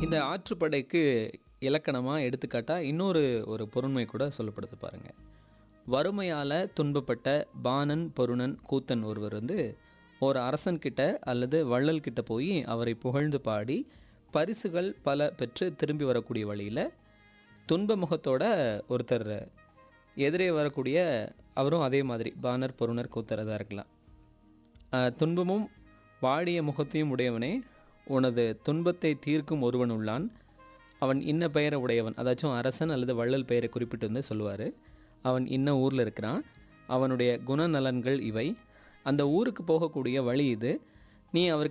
இந்த ஆற்றுப்படைக்கு இலக்கணமாக எடுத்துக்காட்டா இன்னொரு ஒரு பொருண்மை கூட சொல்லப்படுது பாருங்க வறுமையால் துன்பப்பட்ட பாணன் பொருணன் கூத்தன் ஒருவர் வந்து ஒரு அரசன்கிட்ட அல்லது வள்ளல் கிட்ட போய் அவரை புகழ்ந்து பாடி பரிசுகள் பல பெற்று திரும்பி வரக்கூடிய வழியில் துன்ப முகத்தோட ஒருத்தர் எதிரே வரக்கூடிய அவரும் அதே மாதிரி பாணர் பொருணர் கூத்தரதாக இருக்கலாம் ஆஹ், துன்பமும் வாடிய முகத்தையும் உடையவனே உனது துன்பத்தை தீர்க்கும் ஒருவன் உள்ளான் அவன் இன்ன பெயரை உடையவன் அதாச்சும் அரசன் அல்லது வள்ளல் பெயரை குறிப்பிட்டு வந்து சொல்லுவார் அவன் இன்ன ஊரில் இருக்கிறான் அவனுடைய குணநலன்கள் இவை அந்த ஊருக்கு போகக்கூடிய வழி இது நீ அவருக்கு